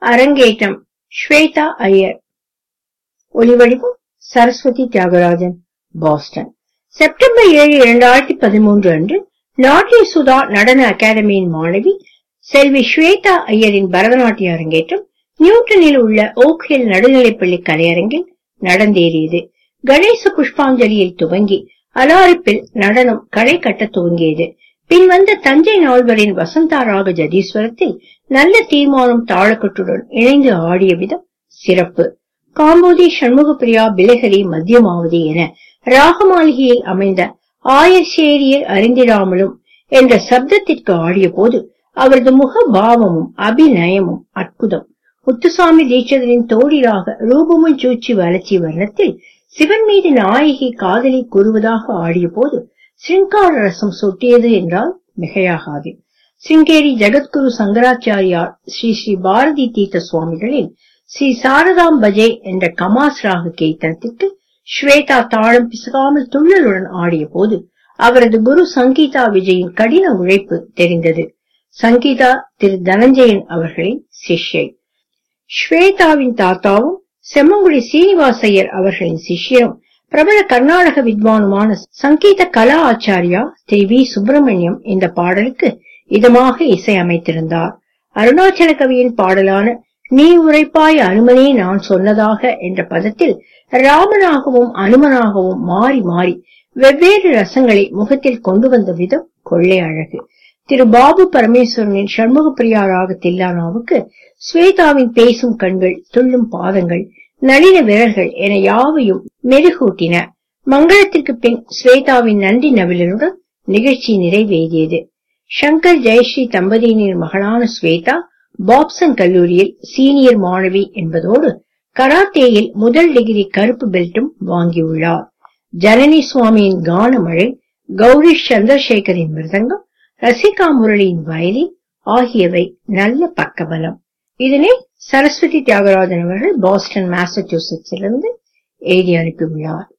அரங்கேற்றம் ஸ்வேதா ஐயர் ஒலிவடிவம் Saraswati Thiagarajan Boston September ஏழு இரண்டாயிரத்தி பதிமூன்று அன்று நாட்டிய சுதா நடன அகாடமியின் மாணவி செல்வி ஸ்வேதா ஐயரின் பரதநாட்டிய அரங்கேற்றம் நியூட்டனில் உள்ள ஓக் ஹில் நடுநிலைப்பள்ளி கலையரங்கில் நடந்தேறியது கணேச புஷ்பாஞ்சலியில் துவங்கி அலாரிப்பில் நடனம் களை கட்ட துவங்கியது பின் வந்த தஞ்சை நால்வரின் வசந்தாராக ஜதீஸ்வரத்தில் நல்ல தீர்மானம் தாளக்கட்டுடன் இணைந்து ஆடிய விதம் சிறப்பு காம்போதி சண்முகப்பிரியா பிலகரி மத்தியமாவதி என ராகமாளிகையில் அமைந்த ஆயசேரியர் அறிந்திடாமலும் என்ற சப்தத்திற்கு ஆடிய போது அவரது முக பாவமும் அபிநயமும் அற்புதம் முத்துசாமி தீட்சிதரின் தோழியாக ரூபமும் சூச்சி வளர்ச்சி வர்ணத்தில் சிவன் மீது நாயகி காதலி கூறுவதாக ஆடிய போது சிருங்கார ரசம் சொட்டியது என்றால் மிகையாகாது சிங்கேரி ஜெகத்குரு சங்கராச்சாரியார் ஸ்ரீ ஸ்ரீ பாரதி தீர்த்த சுவாமிகளின் ஸ்ரீ சாரதாம் பஜே என்ற கமாஸ் ராக கீர்த்தனத்திற்கு ஸ்வேதா தாளம் பிசகாமல் துள்ளலுடன் ஆடிய போது அவரது குரு சங்கீதா விஜயின் கடின உழைப்பு தெரிந்தது சங்கீதா திரு தனஞ்சயன் அவர்களின் சிஷ்யை ஸ்வேதாவின் தாத்தாவும் செம்மங்குடி சீனிவாசையர் அவர்களின் சிஷ்யரும் பிரபல கர்நாடக வித்வானுமான சங்கீத கலா ஆச்சாரியா திரு வி சுப்பிரமணியம் இந்த பாடலுக்கு இதமாக இசை அமைத்திருந்தார் அருணாச்சல கவியின் பாடலான நீ உரைப்பாய் அனுமனே நான் சொன்னதாக என்ற பதத்தில் ராமனாகவும் அனுமனாகவும் மாறி மாறி வெவ்வேறு ரசங்களை முகத்தில் கொண்டு வந்த விதம் கொள்ளை அழகு திரு பாபு பரமேஸ்வரனின் சண்முக பிரியா ராக தில்லானாவுக்கு ஸ்வேதாவின் பேசும் கண்கள் துள்ளும் பாதங்கள் நளின விரல்கள் என யாவையும் மெருகூட்டின மங்களத்திற்கு பின் ஸ்வேதாவின் நன்றி நவிலனுடன் நிகழ்ச்சி நிறைவேறியது சங்கர் ஜெயஸ்ரீ தம்பதியினர் மகளான ஸ்வேதா பாப்சன் கல்லூரியில் சீனியர் மாணவி என்பதோடு கராத்தேயில் முதல் டிகிரி கருப்பு பெல்ட்டும் வாங்கியுள்ளார் ஜனனி சுவாமியின் கானமழை கௌரி சந்திரசேகரின் மிருதங்கம் ரசிகா முரளியின் வயலின் ஆகியவை நல்ல பக்கபலம் இதனை சரஸ்வதி தியாகராஜன் அவர்கள் பாஸ்டன் மாசச்சூசெட்ஸிலிருந்து எழுதி அனுப்பியுள்ளார்